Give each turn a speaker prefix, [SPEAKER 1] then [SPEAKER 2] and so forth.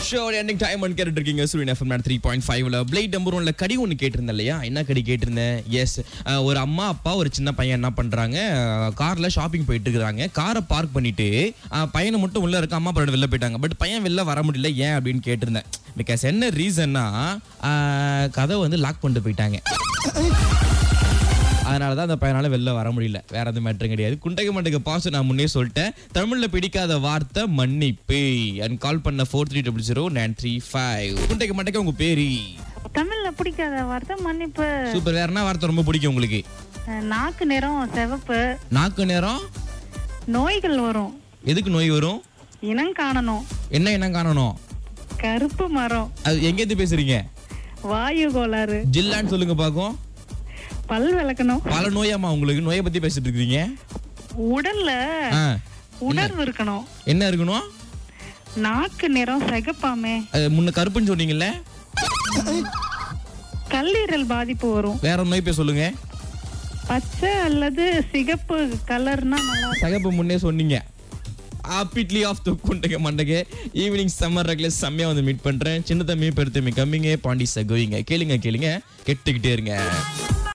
[SPEAKER 1] Show ending time one கேட்டுட்டு இருக்கீங்க Suryan FM three point ஃபைவ்ல பிளேட் நம்பர் ஒன்ல கடி ஒன்று கேட்டிருந்தேன் இல்லையா என்ன கடி கேட்டிருந்தேன் எஸ் ஒரு அம்மா அப்பா ஒரு சின்ன பையன் என்ன பண்றாங்க கார்ல ஷாப்பிங் போயிட்டு இருக்காங்க காரை பார்க் பண்ணிட்டு அஹ், பையனை மட்டும் உள்ள இருக்க அம்மா அப்பா வெளில போயிட்டாங்க பட் பையன் வெளில வர முடியல ஏன் அப்படின்னு கேட்டிருந்தேன் பிகாஸ் என்ன ரீசன்னா கதை வந்து லாக் பண்ணிட்டு போயிட்டாங்க அதனால தான் அந்த பையனால வெளில வர முடியல வேற எதுவும் மேட்டரும் கிடையாது குண்டக மண்டக பாஸ் நான் முன்னே சொல்லிட்டேன் தமிழ்ல பிடிக்காத வார்த்தை மன்னிப்பு அண்ட் கால் பண்ண four three double zero nine three five குண்டக மண்டக உங்க பேரு
[SPEAKER 2] தமிழ்ல பிடிக்காத வார்த்தை மன்னிப்பு
[SPEAKER 1] சூப்பர் வேற என்ன வார்த்தை ரொம்ப பிடிக்கும் உங்களுக்கு
[SPEAKER 2] அஹ், நாக்கு நிறம் சிவப்பு
[SPEAKER 1] நாக்கு நேரம்
[SPEAKER 2] நோய்கள் வரும்
[SPEAKER 1] எதுக்கு நோய் வரும்
[SPEAKER 2] இனம் காணணும்
[SPEAKER 1] என்ன என்ன காணணும்
[SPEAKER 2] கருப்பு மரம்
[SPEAKER 1] அது எங்கேருந்து பேசுறீங்க
[SPEAKER 2] வாயு கோளாறு
[SPEAKER 1] ஜில்லான்னு சொல்லுங்க பாக்கும்
[SPEAKER 2] பல் விளக்கணும்
[SPEAKER 1] பல நோயாமா உங்களுக்கு நோயை பத்தி பேசிட்டு இருக்கீங்க
[SPEAKER 2] உடல்ல
[SPEAKER 1] ஆ,
[SPEAKER 2] உணர்வு இருக்கணும்
[SPEAKER 1] என்ன இருக்கணும்
[SPEAKER 2] நாக்கு நிறம் சிகப்பாமே
[SPEAKER 1] அது முன்ன கருப்புன்னு சொன்னீங்கல்ல
[SPEAKER 2] கல்லீரல் பாதிப்பு வரும்
[SPEAKER 1] வேற நோய் பேர் சொல்லுங்க
[SPEAKER 2] பச்சை அல்லது சிகப்பு கலர்னா நல்லா இருக்கும்.
[SPEAKER 1] சகப்பு முன்னே சொன்னீங்க ஆப்பிட்லி ஆஃப் த குண்டக மண்டக ஈவினிங் சம்மர் ரெகுலர் செம்மையா வந்து மீட் பண்றேன் சின்ன தம்பி பெருத்தம்பி கம்மிங்க பாண்டி சகோயிங்க கேளுங்க கேளுங்க கெட்டுக்கிட்டே இருங்க